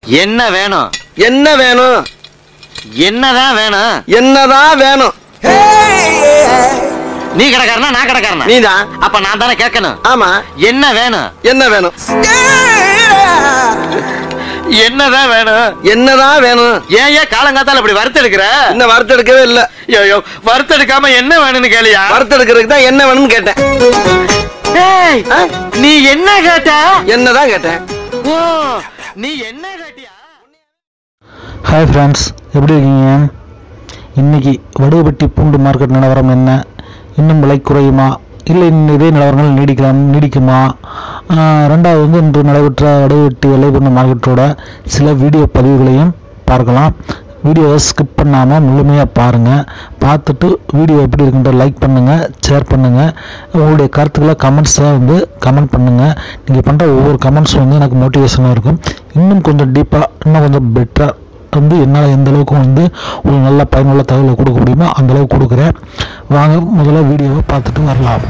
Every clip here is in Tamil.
என்ன வேணும் என்ன வேணும் என்னதான் வேணும் என்னதான் வேணும் நீ கடைக்காரனா நான் கடைக்காரனா நீதான் அப்ப நான் தானே கேட்கணும் ஆமா என்ன வேணும் என்ன வேணும் என்னதான் வேணும் என்னதான் வேணும் ஏன் ஏன் காலங்காத்தால இப்படி வறுத்தெடுக்கிற இன்னும் வறுத்தெடுக்கவே இல்ல ஐயோ வறுத்தெடுக்காம என்ன வேணும்னு கேளியா வறுத்தெடுக்கிறதுக்கு தான் என்ன வேணும்னு கேட்டேன் ஏய், ஆ? நீ என்ன கேட்ட என்னதான் கேட்டேன் ஓ நீ என்ன கேட்டியா ஹாய் ஃப்ரெண்ட்ஸ் எப்படி இருக்கீங்க இன்னைக்கு வடுகப்பட்டி பூண்டு மார்க்கெட் நிலவரம் என்ன இன்னும் விலை குறையுமா இல்லை இன்னும் இதே நிலவரங்கள் நீடிக்கலாம் நீடிக்குமா ஆஹ் ரெண்டாவது வந்து இன்று நடைபெற்ற வடுகப்பட்டி வெள்ளைப்பூண்டு மார்க்கெட்டோட சில வீடியோ பதிவுகளையும் பார்க்கலாம் வீடியோவை ஸ்கிப் பண்ணாமல் முழுமையாக பாருங்கள் பார்த்துட்டு வீடியோ எப்படி இருக்குன்ற லைக் பண்ணுங்கள் ஷேர் பண்ணுங்கள் உங்களுடைய கருத்துக்களை கமெண்ட்ஸை வந்து கமெண்ட் பண்ணுங்கள் நீங்கள் பண்ணுற ஒவ்வொரு கமெண்ட்ஸும் வந்து எனக்கு மோட்டிவேஷனாக இருக்கும் இன்னும் கொஞ்சம் டீப்பாக இன்னும் கொஞ்சம் பெட்டராக வந்து என்னால் எந்த அளவுக்கு வந்து ஒரு நல்ல பயனுள்ள தகவலை கொடுக்க முடியுமோ அந்த அளவுக்கு கொடுக்குறேன் வாங்க முதல்ல வீடியோவை பார்த்துட்டு வரலாம்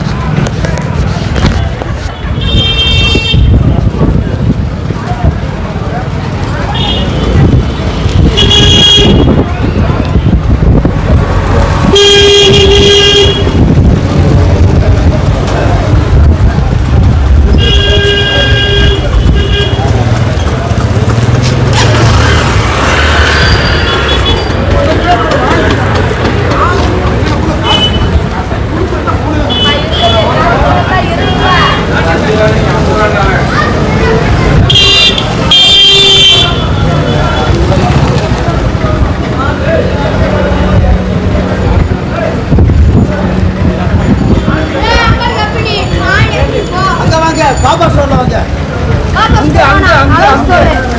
அங்க வாங்க பாப்பா ஸ்டோர்ல வாங்க அங்க அங்க அங்க அங்க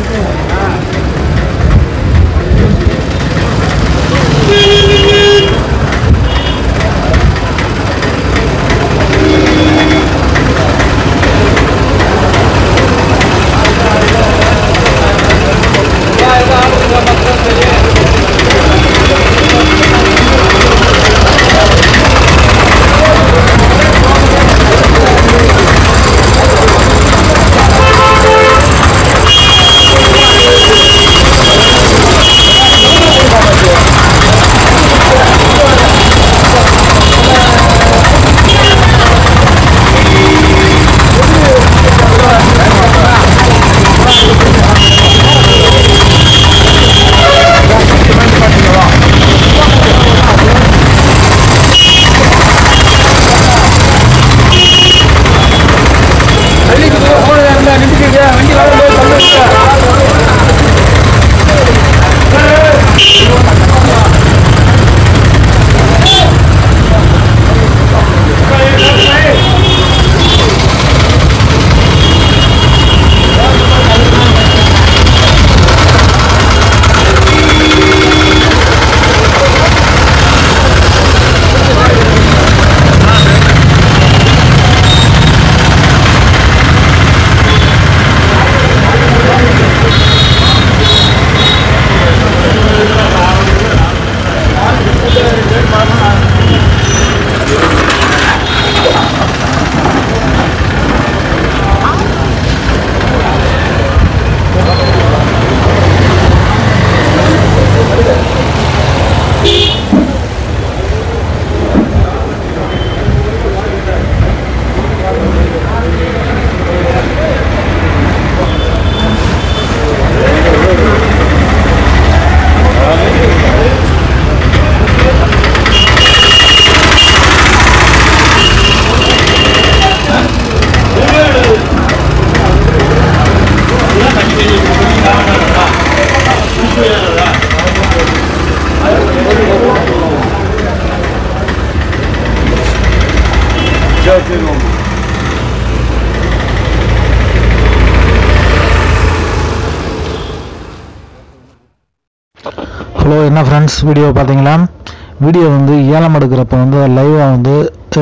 ஹலோ என்ன ஃப்ரெண்ட்ஸ் வீடியோ பார்த்தீங்களா வீடியோ வந்து ஏலம் எடுக்கிறப்ப வந்து லைவாக வந்து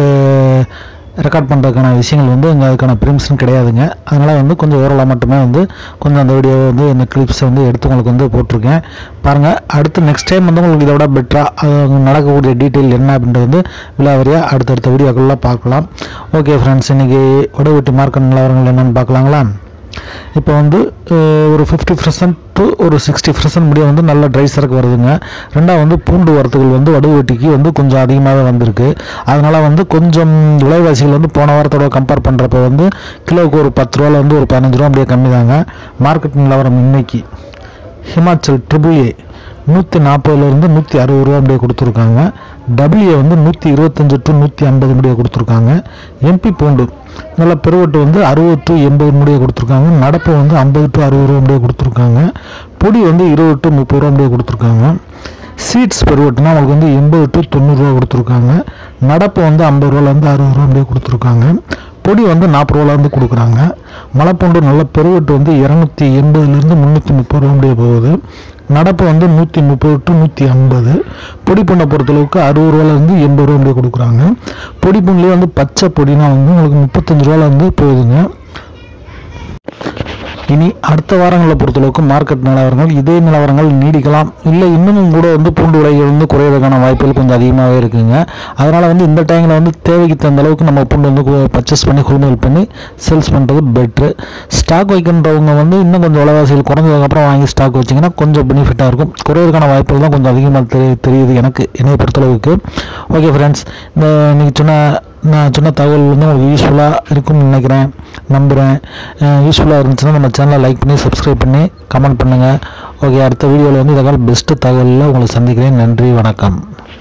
ரெக்கார்ட் பண்ணுறதுக்கான விஷயங்கள் வந்து இங்கே அதுக்கான பெர்மிஷன் கிடையாதுங்க அதனால் வந்து கொஞ்சம் ஓரளவு மட்டுமே வந்து கொஞ்சம் அந்த வீடியோ வந்து இந்த கிளிப்ஸை வந்து எடுத்து உங்களுக்கு வந்து போட்டிருக்கேன் பாருங்கள் அடுத்து நெக்ஸ்ட் டைம் வந்து உங்களுக்கு இதை விட பெட்டராக அது நடக்கக்கூடிய டீட்டெயில் என்ன அப்படின்றது வந்து விழாவரியாக அடுத்தடுத்த வீடியோக்கள்லாம் பார்க்கலாம் ஓகே ஃப்ரெண்ட்ஸ் இன்றைக்கி வடவெட்டி மார்க்கெட் நிலவரங்கள் என்னென்னு பார்க்கலாங்களா இப்போ வந்து அஹ், ஒரு ஃபிஃப்டி பர்சன்ட் டு ஒரு சிக்ஸ்டி பர்சன்ட் முடிய வந்து நல்ல ட்ரை சரக்கு வருதுங்க ரெண்டாவது வந்து பூண்டு வரத்துகள் வந்து வடுவட்டிக்கு வந்து கொஞ்சம் அதிகமாகவே வந்திருக்கு அதனால் வந்து கொஞ்சம் விலைவாசிகள் வந்து போன வாரத்தோட கம்பேர் பண்ணுறப்ப வந்து கிலோவுக்கு ஒரு பத்து ரூபால வந்து ஒரு பதினஞ்சு ரூபா அப்படியே கம்மி தாங்க மார்க்கெட் நிலவரம் இன்னைக்கு ஹிமாச்சல் ட்ரிபிள் ஏ நூற்றி நாற்பதுலேருந்து நூற்றி அறுபது ரூபா அப்படியே கொடுத்துருக்காங்க டபிள்யூ வந்து நூற்றி இருபத்தஞ்சு டு நூற்றி ஐம்பது முடிய கொடுத்துருக்காங்க எம்பி பூண்டு நல்ல பெருவட்டு வந்து அறுபது டு எண்பது முடிய கொடுத்துருக்காங்க நடப்பு வந்து ஐம்பது டு அறுபது ரூபா முடிய கொடுத்துருக்காங்க பொடி வந்து இருபது டு முப்பது ரூபா முடிய கொடுத்துருக்காங்க சீட்ஸ் பெருவட்டுனா அவங்களுக்கு வந்து எண்பது டு தொண்ணூறுரூவா கொடுத்துருக்காங்க நடப்பு வந்து ஐம்பது ரூபாலேருந்து அறுபது ரூபா அப்படியே கொடுத்துருக்காங்க பொடி வந்து நாற்பது ரூபாலேருந்து கொடுக்குறாங்க மலைப்பூண்டு நல்ல பெருவட்டு வந்து இரநூத்தி எண்பதுலேருந்து முந்நூற்றி முப்பது ரூபா முடிய போகுது நடப்பு வந்து நூற்றி முப்பது டு நூற்றி ஐம்பது பொடி பூண்டை பொறுத்தளவுக்கு அறுபது ரூபாலேருந்து எண்பது ரூபா முடிய கொடுக்குறாங்க பொடி பூண்டுலேயே வந்து பச்சை பொடினா வந்து உங்களுக்கு முப்பத்தஞ்சு ரூபாலேருந்து போகுதுங்க இனி அடுத்த வாரங்களை பொறுத்தளவுக்கு மார்க்கெட் நிலவரங்கள் இதே நிலவரங்கள் நீடிக்கலாம் இல்லை இன்னமும் கூட வந்து பூண்டு விலைகள் வந்து குறையிறதுக்கான வாய்ப்புகள் கொஞ்சம் அதிகமாகவே இருக்குங்க அதனால் வந்து இந்த டைமில் வந்து தேவைக்கு தகுந்த அளவுக்கு நம்ம பூண்டு வந்து பர்ச்சேஸ் பண்ணி கொள்முதல் பண்ணி சேல்ஸ் பண்ணுறது பெட்ரு ஸ்டாக் வைக்கின்றவங்க வந்து இன்னும் கொஞ்சம் விலைவாசிகள் குறைஞ்சதுக்கப்புறம் வாங்கி ஸ்டாக் வச்சிங்கன்னா கொஞ்சம் பெனிஃபிட்டாக இருக்கும் குறையிறதுக்கான வாய்ப்புகள் தான் கொஞ்சம் அதிகமாக தெரி தெரியுது எனக்கு என்னை பொறுத்தளவுக்கு ஓகே ஃப்ரெண்ட்ஸ் இந்த இன்னைக்கு சொன்ன நான் சொன்ன தகவல் வந்து உங்களுக்கு யூஸ்ஃபுல்லாக இருக்கும்னு நினைக்கிறேன் நம்புகிறேன் யூஸ்ஃபுல்லாக இருந்துச்சுன்னா நம்ம சேனலை லைக் பண்ணி சப்ஸ்கிரைப் பண்ணி கமெண்ட் பண்ணுங்கள் ஓகே அடுத்த வீடியோவில் வந்து இதனால் பெஸ்ட்டு தகவலில் உங்களை சந்திக்கிறேன் நன்றி வணக்கம்